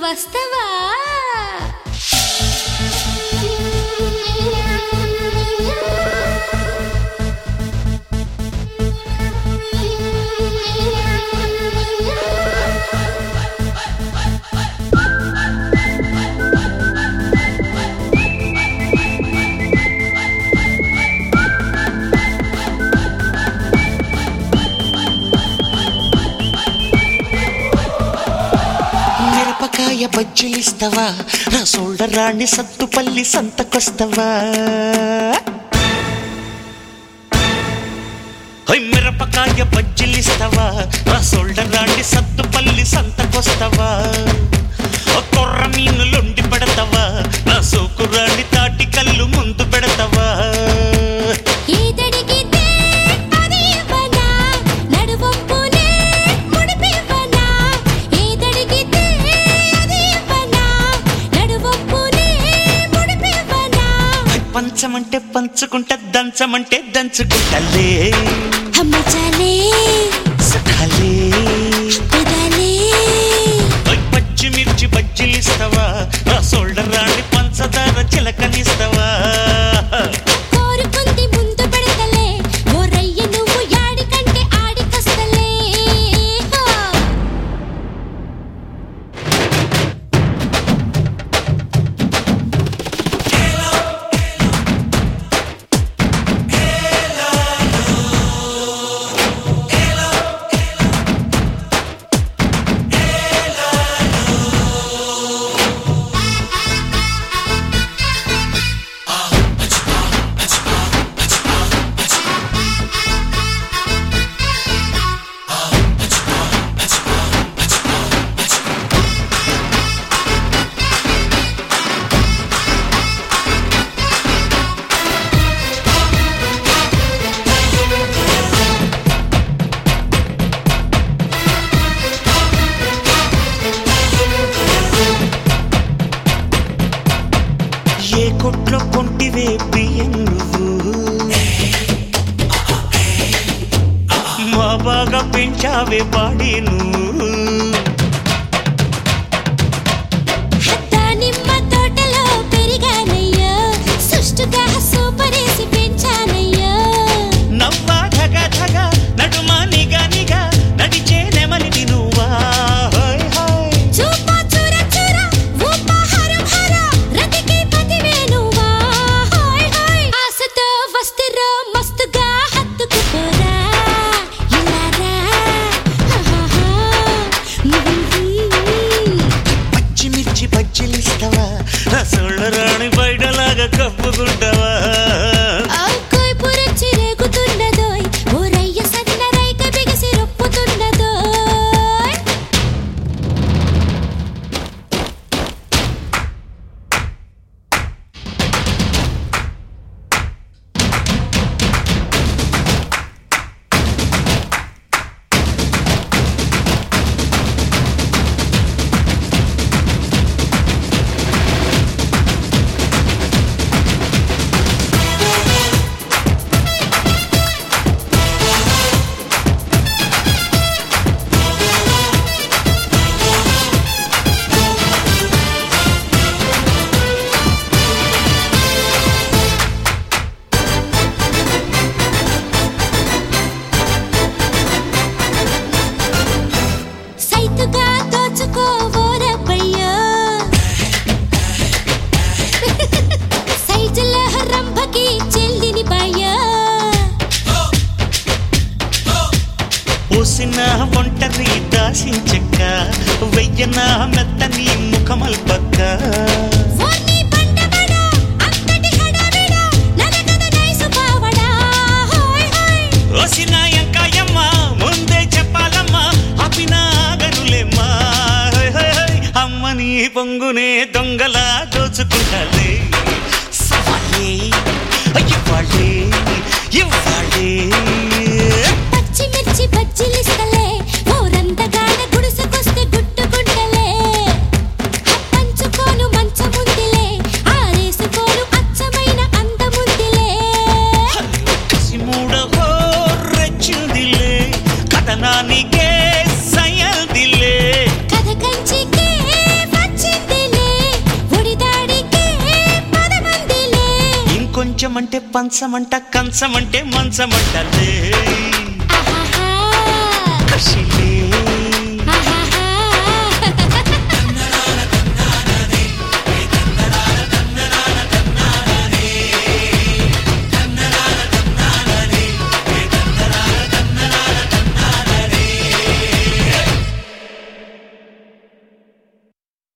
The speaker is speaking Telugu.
వస్తవా మిరపకాయ బజ్జీలిస్తావా నా సోల్డర్ రాణి సత్తుపల్లి సంతకొస్తావా హై మిరపకాయ బజ్జీలిస్తావా నా సోల్డర్ రాణి సత్తుపల్లి సంతకొస్తావా ఓ కొర్ర మీనులుండి పెడతావా నా సోకు రాణి తాటి కళ్ళు ముందు పెడతావా ఏదడిగితే అది ఇవ్వనా నడువొప్పునే ముడిపివ్వనా ఏదడిగితే అది ఇవ్వనా నడువొప్పునే ముడిపివ్వనా హై పంచమంటే పంచుకుంటా దంచమంటే దంచుకుంటలే అమ్మ చాలే సుఖాలే కుదలే ఓయ్ పచ్చిమిర్చి బజ్జీలిస్తావా నా సోల్డర్ రాణి పంచదార చిలకనిస్తావా కోరుకుంది ముందు పెడతలే ఓ రయ్య నువ్వు యాడికంటే ఆడికొస్తలే హో. ఏ కొట్లో కొంటివే బియ్యం నువ్వు మా బాగా పెంచావే బాడీ నువ్వు దానిమ్మ తోటలో పెరిగానయ్యో సుష్టుగా సూపరేసి పెంచానయ్యో నవ్వా ధగ ధగ నడుమా నిగా నిగా నడిచే నెమలిని నువ్వా హోయ్ హోయ్ చూప చూర చూర ఊప హరం హర రతికి పతివే నువ్వా హాయ్ హాయ్ ఆశతో వస్తిరో మస్తుగా హత్తుకుపోరా ఇలారా హాహాహా. పచ్చిమిర్చి బజ్జీలిస్తావా నా సోల్డర్ రాణి బయటలాగా కప్పుకుంటావా ఆకోయ్ పురచ్చి రేగుతున్నదోయ్ ఊరయ్య సన్న రైక బిగిసి రొప్పుతున్నదోయ్ సైతుగా దోచుకోవోరబ్బయ్యా సైజుల రంభకి చెల్లిని బాయ్యా పూసిన ఒంటరి దాసించక్క వెయ్యన మెత్తని ముఖమల్ పక్క ఓర్ని బండబడా అంతటి హడావిడా నలగద నైసు పావడా హాయ్ హాయ్ ఓసిన ఎంకాయమ్మ ముందే చెప్పాలమ్మా అపిన ఆగనులేమ్మా హోయ్ హోయ్ హోయ్. అమ్మని పొంగునే దొంగలా దోచుకుంటాలే సవాలే ఇవ్వాలే ఇవ్వాలే పచ్చిమిర్చి బజ్జీలిస్తలే ఊరంతగాడ గుడిసెకొస్తే గుట్టుకుంటలే పంచుకోను మంచముందిలే ఆరేసుకోను అచ్చమైన అందముందిలే కసిమూడవో రెచ్చిందిలే కథనానికే సయల్దిలే కథ కంచికే వచ్చి పంచమంటే పంచమంట కంచమంటే మంచమంట లే